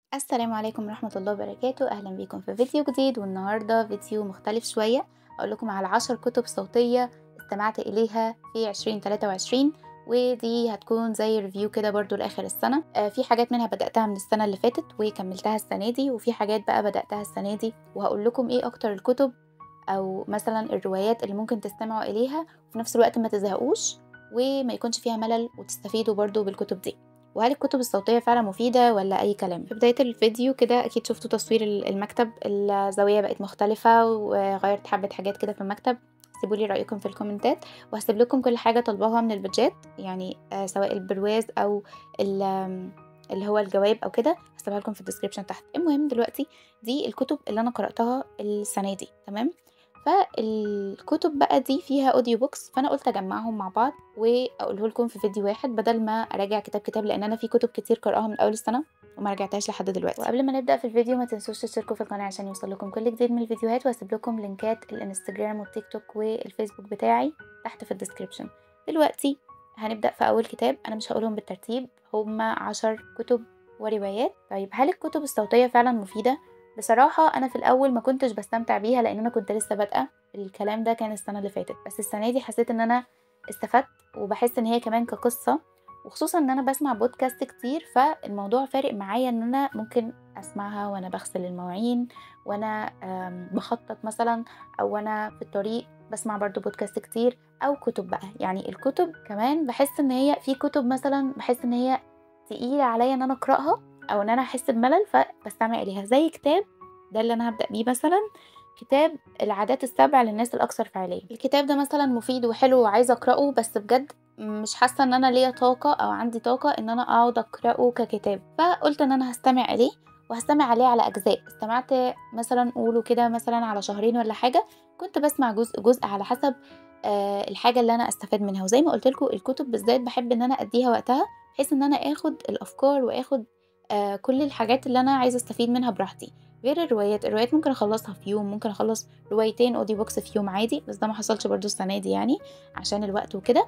السلام عليكم ورحمة الله وبركاته أهلا بيكم في فيديو جديد والنهاردة فيديو مختلف شوية أقول لكم على عشر كتب صوتية استمعت إليها في عشرين تلاتة وعشرين ودي هتكون زي ريفيو كده برضو لآخر السنة آه في حاجات منها بدأتها من السنة اللي فاتت وكملتها السنة دي وفي حاجات بقى بدأتها السنة دي وهقول لكم إيه أكتر الكتب أو مثلا الروايات اللي ممكن تستمعوا إليها وفي نفس الوقت ما تزهقوش وما يكونش فيها ملل وتستفيدوا برضو بالكتب دي وهل الكتب الصوتية فعلا مفيدة ولا أي كلام في بداية الفيديو كده أكيد شفتوا تصوير المكتب الزاوية بقت مختلفة وغيرت حبة حاجات كده في المكتب سيبوا لي رأيكم في الكومنتات وهسيب لكم كل حاجة طالباها من البيدجات يعني آه سواء البرواز أو اللي هو الجواب أو كده هسيبها لكم في الديسكريبشن تحت المهم دلوقتي دي الكتب اللي أنا قرأتها السنة دي تمام فالكتب بقى دي فيها اوديو بوكس فانا قلت اجمعهم مع بعض واقوله لكم في فيديو واحد بدل ما اراجع كتاب كتاب لان انا في كتب كتير قراها من اول السنه وما رجعتهاش لحد دلوقتي وقبل ما نبدا في الفيديو ما تنسوش تشتركوا في القناه عشان يوصل لكم كل جديد من الفيديوهات وهسيب لكم لينكات الانستجرام والتيك توك والفيسبوك بتاعي تحت في الديسكريبشن دلوقتي هنبدا في اول كتاب انا مش هقولهم بالترتيب هما عشر كتب وروايات طيب هل الكتب الصوتيه فعلا مفيده بصراحة أنا في الأول ما كنتش بستمتع بيها لأن أنا كنت لسه بادئة الكلام ده كان السنة اللي فاتت بس السنة دي حسيت إن أنا استفدت وبحس إن هي كمان كقصة وخصوصا إن أنا بسمع بودكاست كتير فالموضوع فارق معايا إن أنا ممكن أسمعها وأنا بغسل المواعين وأنا بخطط مثلا أو أنا في الطريق بسمع برضو بودكاست كتير أو كتب بقى يعني الكتب كمان بحس إن هي في كتب مثلا بحس إن هي تقيلة عليا إن أنا أقرأها او ان انا احس بملل فبستمع اليها زي كتاب ده اللي انا هبدا بيه مثلا كتاب العادات السبع للناس الاكثر فعاليه الكتاب ده مثلا مفيد وحلو وعايزه اقراه بس بجد مش حاسه ان انا ليا طاقه او عندي طاقه ان انا اقعد اقراه ككتاب فقلت ان انا هستمع اليه وهستمع عليه على اجزاء استمعت مثلا قولوا كده مثلا على شهرين ولا حاجه كنت بسمع جزء جزء على حسب أه الحاجه اللي انا استفاد منها وزي ما قلت لكم الكتب بالذات بحب ان انا اديها وقتها بحيث ان انا اخد الافكار واخد آه كل الحاجات اللي انا عايزه استفيد منها براحتي غير الروايات الروايات ممكن اخلصها في يوم ممكن اخلص روايتين اوديو بوكس في يوم عادي بس ده ما حصلش برضو السنه دي يعني عشان الوقت وكده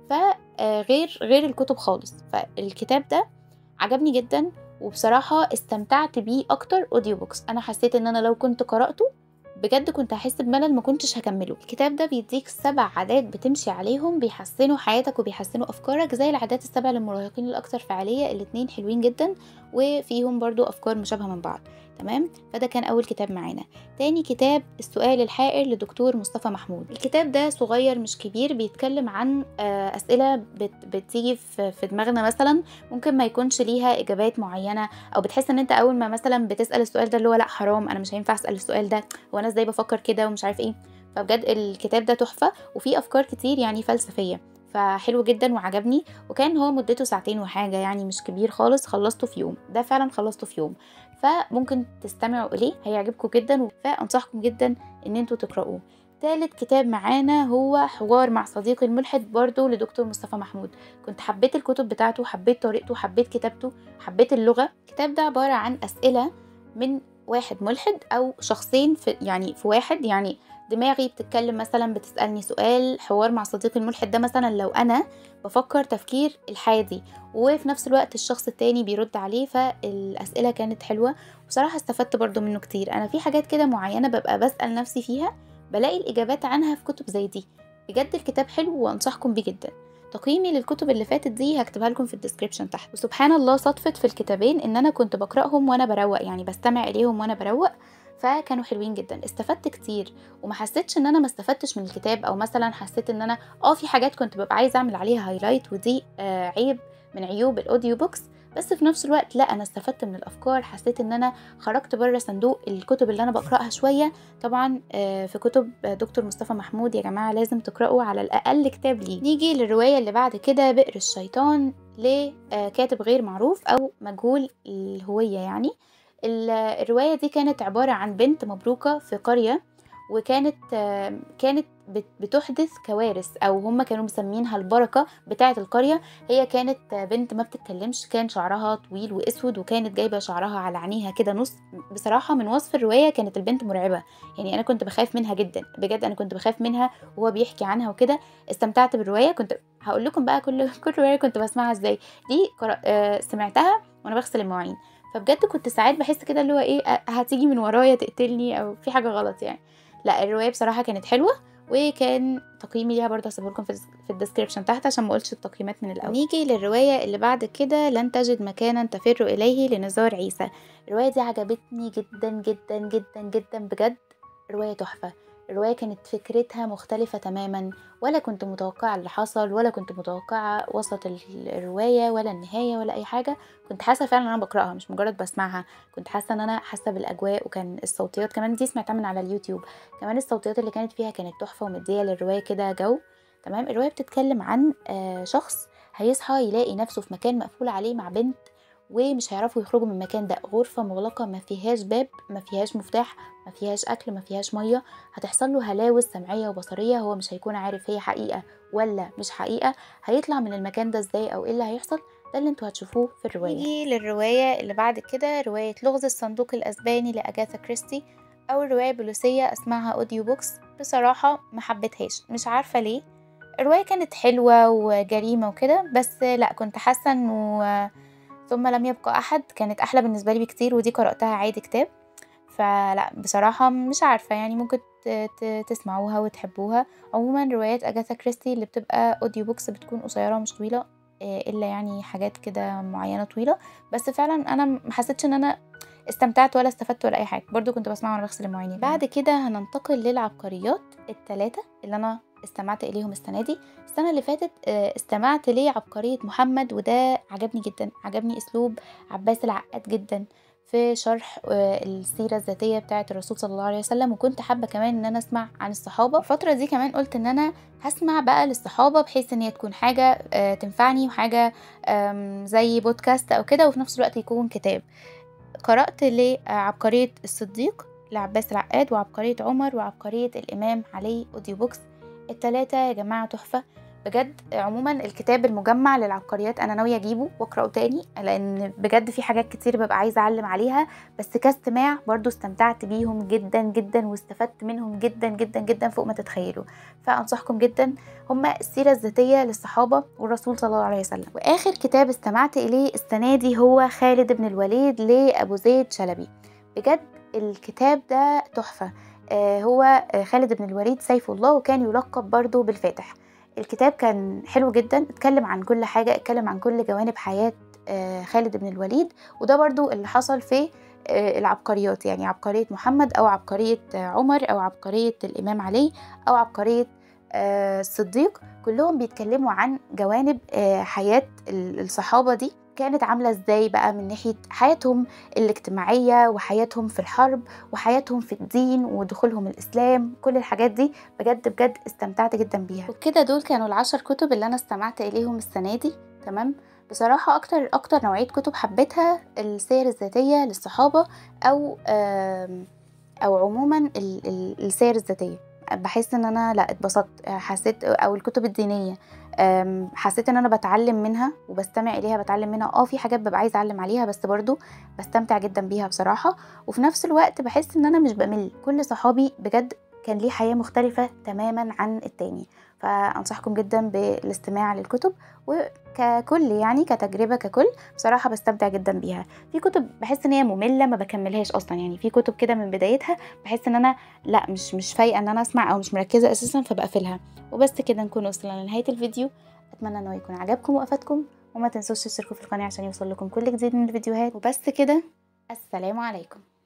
فغير غير الكتب خالص فالكتاب ده عجبني جدا وبصراحه استمتعت بيه اكتر اوديو بوكس انا حسيت ان انا لو كنت قراته بجد كنت هحس بملل ما كنتش هكمله الكتاب ده بيديك سبع عادات بتمشي عليهم بيحسنوا حياتك وبيحسنوا افكارك زي العادات السبع للمراهقين الاكثر فعاليه الاتنين حلوين جدا وفيهم برضو افكار مشابهه من بعض تمام فده كان اول كتاب معانا تاني كتاب السؤال الحائر لدكتور مصطفى محمود الكتاب ده صغير مش كبير بيتكلم عن اسئله بت بتيجي في دماغنا مثلا ممكن ما يكونش ليها اجابات معينه او بتحس ان انت اول ما مثلا بتسال السؤال ده اللي هو لا حرام انا مش هينفع اسال السؤال ده هو انا ازاي بفكر كده ومش عارف ايه فبجد الكتاب ده تحفه وفيه افكار كتير يعني فلسفيه فحلو جدا وعجبني وكان هو مدته ساعتين وحاجة يعني مش كبير خالص خلصته في يوم ده فعلا خلصته في يوم فممكن تستمعوا إليه هيعجبكم جدا فأنصحكم جدا إن انتوا تقرأوه تالت كتاب معانا هو حوار مع صديقي الملحد برضو لدكتور مصطفى محمود كنت حبيت الكتب بتاعته حبيت طريقته حبيت كتابته حبيت اللغة الكتاب ده عبارة عن أسئلة من واحد ملحد أو شخصين في يعني في واحد يعني دماغي بتتكلم مثلا بتسألني سؤال حوار مع صديقي الملحد ده مثلا لو أنا بفكر تفكير الحادي وفي نفس الوقت الشخص التاني بيرد عليه فالأسئلة كانت حلوة وصراحة استفدت برضو منه كتير أنا في حاجات كده معينة ببقى بسأل نفسي فيها بلاقي الإجابات عنها في كتب زي دي بجد الكتاب حلو وأنصحكم بيه جدا تقييمي للكتب اللي فاتت دي هكتبها لكم في الديسكريبشن تحت وسبحان الله صدفت في الكتابين ان انا كنت بقراهم وانا بروق يعني بستمع اليهم وانا بروق فكانوا حلوين جدا استفدت كتير وما حسيتش ان انا ما استفدتش من الكتاب او مثلا حسيت ان انا اه في حاجات كنت ببقى عايزه اعمل عليها هايلايت ودي آه عيب من عيوب الاوديو بوكس بس في نفس الوقت لا انا استفدت من الافكار حسيت ان انا خرجت بره صندوق الكتب اللي انا بقراها شويه طبعا آه في كتب دكتور مصطفى محمود يا جماعه لازم تقراوا على الاقل كتاب ليه نيجي للروايه اللي بعد كده بئر الشيطان لكاتب غير معروف او مجهول الهويه يعني الرواية دي كانت عبارة عن بنت مبروكة في قرية وكانت كانت بتحدث كوارث او هم كانوا مسمينها البركه بتاعه القريه هي كانت بنت ما بتتكلمش كان شعرها طويل واسود وكانت جايبه شعرها على عينيها كده نص بصراحه من وصف الروايه كانت البنت مرعبه يعني انا كنت بخاف منها جدا بجد انا كنت بخاف منها وهو بيحكي عنها وكده استمتعت بالروايه كنت هقول لكم بقى كل كل روايه كنت بسمعها ازاي دي سمعتها وانا بغسل المواعين فبجد كنت ساعات بحس كده اللي هو ايه أ- هتيجي من ورايا تقتلني او في حاجه غلط يعني لا الروايه بصراحه كانت حلوه وكان تقييمي ليها برضه هسيبه لكم في الدس- في الديسكربشن تحت عشان ما اقولش التقييمات من الاول نيجي للروايه اللي بعد كده لن تجد مكانا تفر اليه لنزار عيسى الروايه دي عجبتني جدا جدا جدا جدا بجد روايه تحفه الرواية كانت فكرتها مختلفة تماما ولا كنت متوقعة اللي حصل ولا كنت متوقعة وسط ال- الرواية ولا النهاية ولا أي حاجة كنت حاسة فعلا ان انا بقراها مش مجرد بسمعها كنت حاسة ان انا حاسة بالاجواء وكان الصوتيات كمان دي سمعتها من على اليوتيوب كمان الصوتيات اللي كانت فيها كانت تحفة ومدية للرواية كده جو تمام الرواية بتتكلم عن آه شخص هيصحى يلاقي نفسه في مكان مقفول عليه مع بنت ومش هيعرفوا يخرجوا من المكان ده غرفة مغلقة ما فيهاش باب ما فيهاش مفتاح ما فيهاش أكل ما فيهاش مية هتحصل له هلاوس سمعية وبصرية هو مش هيكون عارف هي حقيقة ولا مش حقيقة هيطلع من المكان ده ازاي أو ايه اللي هيحصل ده اللي انتوا هتشوفوه في الرواية نيجي للرواية اللي بعد كده رواية لغز الصندوق الأسباني لأجاثا كريستي أول رواية بوليسية أسمعها أوديو بوكس بصراحة ما حبيتهاش مش عارفة ليه الرواية كانت حلوة وجريمة وكده بس لا كنت حاسة انه ثم لم يبقى أحد كانت أحلى بالنسبة لي بكتير ودي قرأتها عادي كتاب فلا بصراحة مش عارفة يعني ممكن ت- ت- تسمعوها وتحبوها عموما روايات أجاثا كريستي اللي بتبقى أوديو بوكس بتكون قصيرة ومش طويلة إيه إلا يعني حاجات كده معينة طويلة بس فعلا أنا ما حسيتش إن أنا استمتعت ولا استفدت ولا أي حاجة برضو كنت بسمعها وأنا بغسل المواعين يعني. بعد كده هننتقل للعبقريات التلاتة اللي أنا استمعت إليهم السنة دي السنة اللي فاتت آه، استمعت لعبقرية محمد وده عجبني جدا عجبني أسلوب عباس العقاد جدا في شرح آه، السيرة الذاتية بتاعة الرسول صلى الله عليه وسلم وكنت حابة كمان ان انا اسمع عن الصحابة الفترة دي كمان قلت ان انا هسمع بقى للصحابة بحيث ان هي تكون حاجة آه، تنفعني وحاجة آم، زي بودكاست او كده وفي نفس الوقت يكون كتاب قرأت لعبقرية الصديق لعباس العقاد وعبقرية عمر وعبقرية الإمام علي أوديو بوكس التلاتة يا جماعة تحفة بجد عموما الكتاب المجمع للعبقريات انا ناويه اجيبه واقراه تاني لان بجد في حاجات كتير ببقى عايزه اعلم عليها بس كاستماع برضو استمتعت بيهم جدا جدا واستفدت منهم جدا جدا جدا فوق ما تتخيلوا فانصحكم جدا هما السيره الذاتيه للصحابه والرسول صلى الله عليه وسلم واخر كتاب استمعت اليه السنه دي هو خالد بن الوليد لابو زيد شلبي بجد الكتاب ده تحفه آه هو آه خالد بن الوليد سيف الله وكان يلقب برضو بالفاتح الكتاب كان حلو جدا اتكلم عن كل حاجة اتكلم عن كل جوانب حياة آه، خالد بن الوليد وده برضو اللي حصل في آه، العبقريات يعني عبقرية محمد أو عبقرية آه، عمر أو عبقرية الإمام علي أو عبقرية آه، الصديق كلهم بيتكلموا عن جوانب آه، حياة ال- الصحابة دي كانت عاملة ازاي بقى من ناحية حياتهم الاجتماعية وحياتهم في الحرب وحياتهم في الدين ودخولهم الإسلام كل الحاجات دي بجد بجد استمتعت جدا بيها وكده دول كانوا العشر كتب اللي انا استمعت اليهم السنه دي تمام بصراحة أكتر أكتر نوعية كتب حبيتها السير الذاتية للصحابة أو آم، أو عموما ال- ال- السير الذاتية بحس إن أنا لا اتبسطت حسيت أو الكتب الدينية آم، حسيت إن أنا بتعلم منها وبستمع إليها بتعلم منها اه في حاجات ببقى عايزة أعلم عليها بس برضو بستمتع جدا بيها بصراحة وفي نفس الوقت بحس إن أنا مش بمل كل صحابي بجد كان ليه حياة مختلفة تماما عن التاني فأنصحكم جدا بالاستماع للكتب وككل يعني كتجربة ككل بصراحة بستمتع جدا بيها في كتب بحس ان هي مملة ما بكملهاش اصلا يعني في كتب كده من بدايتها بحس ان انا لا مش مش فايقة ان انا اسمع او مش مركزة اساسا فبقفلها وبس كده نكون وصلنا لنهاية الفيديو اتمنى انه يكون عجبكم وافادكم وما تنسوش تشتركوا في القناة عشان يوصل لكم كل جديد من الفيديوهات وبس كده السلام عليكم